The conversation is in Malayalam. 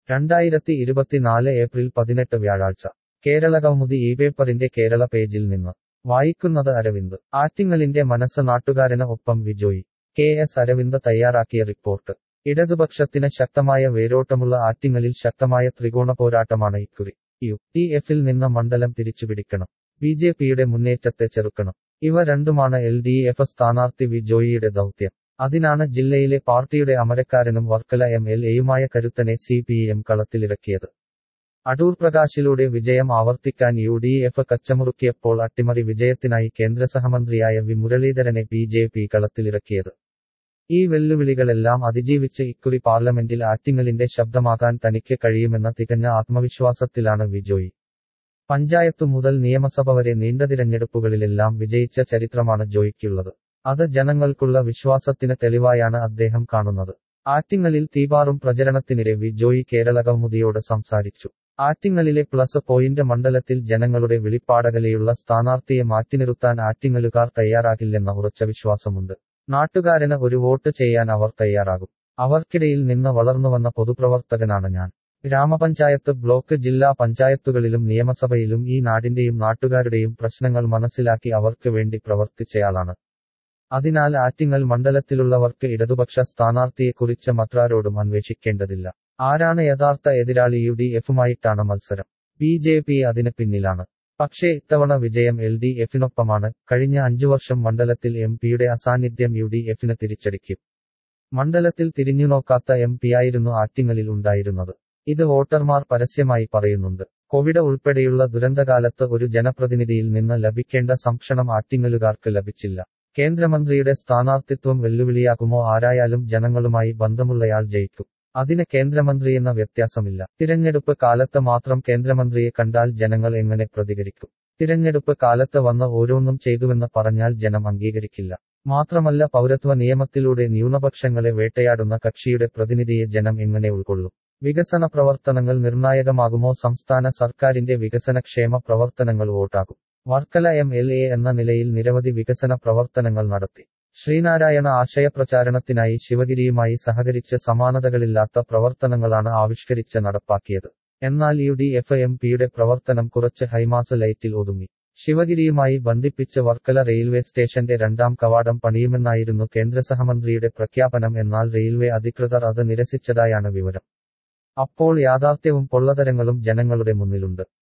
രണ്ടായിരത്തി ഇരുപത്തിനാല് ഏപ്രിൽ പതിനെട്ട് വ്യാഴാഴ്ച കേരള കൗമുദി ഈ പേപ്പറിന്റെ കേരള പേജിൽ നിന്ന് വായിക്കുന്നത് അരവിന്ദ് ആറ്റിങ്ങലിന്റെ മനസ്സ് നാട്ടുകാരന് ഒപ്പം വിജോയി കെ എസ് അരവിന്ദ് തയ്യാറാക്കിയ റിപ്പോർട്ട് ഇടതുപക്ഷത്തിന് ശക്തമായ വേരോട്ടമുള്ള ആറ്റിങ്ങലിൽ ശക്തമായ ത്രികോണ പോരാട്ടമാണ് ഇക്കുറി യു ഡി എഫിൽ നിന്ന് മണ്ഡലം തിരിച്ചുപിടിക്കണം ബി ജെ പിയുടെ മുന്നേറ്റത്തെ ചെറുക്കണം ഇവ രണ്ടുമാണ് എൽ ഡി എഫ് സ്ഥാനാർത്ഥി വി ജോയിയുടെ ദൗത്യം അതിനാണ് ജില്ലയിലെ പാർട്ടിയുടെ അമരക്കാരനും വർക്കല എം എൽ എയുമായ കരുത്തനെ സി പി എം കളത്തിലിറക്കിയത് അടൂർ പ്രകാശിലൂടെ വിജയം ആവർത്തിക്കാൻ യു ഡി എഫ് കച്ചമുറുക്കിയപ്പോൾ അട്ടിമറി വിജയത്തിനായി കേന്ദ്ര സഹമന്ത്രിയായ വി മുരളീധരനെ ബി ജെ പി കളത്തിലിറക്കിയത് ഈ വെല്ലുവിളികളെല്ലാം അതിജീവിച്ച് ഇക്കുറി പാർലമെന്റിൽ ആറ്റിങ്ങലിന്റെ ശബ്ദമാകാൻ തനിക്ക് കഴിയുമെന്ന തികഞ്ഞ ആത്മവിശ്വാസത്തിലാണ് വിജോയി പഞ്ചായത്തു മുതൽ നിയമസഭ വരെ നീണ്ട തിരഞ്ഞെടുപ്പുകളിലെല്ലാം വിജയിച്ച ചരിത്രമാണ് ജോയിക്കുള്ളത് അത് ജനങ്ങൾക്കുള്ള വിശ്വാസത്തിന് തെളിവായാണ് അദ്ദേഹം കാണുന്നത് ആറ്റിങ്ങലിൽ തീപാറും പ്രചരണത്തിനിടെ വി ജോയി കേരള കൗമുദിയോട് സംസാരിച്ചു ആറ്റിങ്ങലിലെ പ്ലസ് പോയിന്റ് മണ്ഡലത്തിൽ ജനങ്ങളുടെ വിളിപ്പാടകലെയുള്ള സ്ഥാനാർത്ഥിയെ മാറ്റിനിറുത്താൻ ആറ്റിങ്ങലുകാർ തയ്യാറാകില്ലെന്ന ഉറച്ച വിശ്വാസമുണ്ട് നാട്ടുകാരന് ഒരു വോട്ട് ചെയ്യാൻ അവർ തയ്യാറാകും അവർക്കിടയിൽ നിന്ന് വളർന്നുവന്ന പൊതുപ്രവർത്തകനാണ് ഞാൻ ഗ്രാമപഞ്ചായത്ത് ബ്ലോക്ക് ജില്ലാ പഞ്ചായത്തുകളിലും നിയമസഭയിലും ഈ നാടിന്റെയും നാട്ടുകാരുടെയും പ്രശ്നങ്ങൾ മനസ്സിലാക്കി അവർക്ക് വേണ്ടി പ്രവർത്തിച്ചയാളാണ് അതിനാൽ ആറ്റിങ്ങൽ മണ്ഡലത്തിലുള്ളവർക്ക് ഇടതുപക്ഷ സ്ഥാനാർത്ഥിയെക്കുറിച്ച് മറ്റാരോടും അന്വേഷിക്കേണ്ടതില്ല ആരാണ് യഥാർത്ഥ എതിരാളി യു ഡി എഫുമായിട്ടാണ് മത്സരം ബി ജെ പി അതിന് പിന്നിലാണ് പക്ഷേ ഇത്തവണ വിജയം എൽ ഡി എഫിനൊപ്പമാണ് കഴിഞ്ഞ അഞ്ചു വർഷം മണ്ഡലത്തിൽ എം പിയുടെ അസാന്നിധ്യം യു ഡി എഫിന് തിരിച്ചടിക്കും മണ്ഡലത്തിൽ തിരിഞ്ഞുനോക്കാത്ത എം പിയായിരുന്നു ആറ്റിങ്ങലിൽ ഉണ്ടായിരുന്നത് ഇത് വോട്ടർമാർ പരസ്യമായി പറയുന്നുണ്ട് കോവിഡ് ഉൾപ്പെടെയുള്ള ദുരന്തകാലത്ത് ഒരു ജനപ്രതിനിധിയിൽ നിന്ന് ലഭിക്കേണ്ട സംക്ഷണം ആറ്റിങ്ങലുകാർക്ക് ലഭിച്ചില്ല കേന്ദ്രമന്ത്രിയുടെ സ്ഥാനാർത്ഥിത്വം വെല്ലുവിളിയാകുമോ ആരായാലും ജനങ്ങളുമായി ബന്ധമുള്ളയാൾ ജയിക്കും അതിന് കേന്ദ്രമന്ത്രിയെന്ന വ്യത്യാസമില്ല തിരഞ്ഞെടുപ്പ് കാലത്ത് മാത്രം കേന്ദ്രമന്ത്രിയെ കണ്ടാൽ ജനങ്ങൾ എങ്ങനെ പ്രതികരിക്കും തിരഞ്ഞെടുപ്പ് കാലത്ത് വന്ന് ഓരോന്നും ചെയ്തുവെന്ന് പറഞ്ഞാൽ ജനം അംഗീകരിക്കില്ല മാത്രമല്ല പൗരത്വ നിയമത്തിലൂടെ ന്യൂനപക്ഷങ്ങളെ വേട്ടയാടുന്ന കക്ഷിയുടെ പ്രതിനിധിയെ ജനം എങ്ങനെ ഉൾക്കൊള്ളും വികസന പ്രവർത്തനങ്ങൾ നിർണായകമാകുമോ സംസ്ഥാന സർക്കാരിന്റെ വികസനക്ഷേമ പ്രവർത്തനങ്ങൾ വോട്ടാകും വർക്കല എം എൽ എ എന്ന നിലയിൽ നിരവധി വികസന പ്രവർത്തനങ്ങൾ നടത്തി ശ്രീനാരായണ ആശയപ്രചാരണത്തിനായി ശിവഗിരിയുമായി സഹകരിച്ച് സമാനതകളില്ലാത്ത പ്രവർത്തനങ്ങളാണ് ആവിഷ്കരിച്ച് നടപ്പാക്കിയത് എന്നാൽ യു ഡി എഫ് എം പിയുടെ പ്രവർത്തനം കുറച്ച് ഹൈമാസ് ലൈറ്റിൽ ഒതുങ്ങി ശിവഗിരിയുമായി ബന്ധിപ്പിച്ച് വർക്കല റെയിൽവേ സ്റ്റേഷന്റെ രണ്ടാം കവാടം പണിയുമെന്നായിരുന്നു കേന്ദ്ര സഹമന്ത്രിയുടെ പ്രഖ്യാപനം എന്നാൽ റെയിൽവേ അധികൃതർ അത് നിരസിച്ചതായാണ് വിവരം അപ്പോൾ യാഥാർത്ഥ്യവും പൊള്ളതരങ്ങളും ജനങ്ങളുടെ മുന്നിലുണ്ട്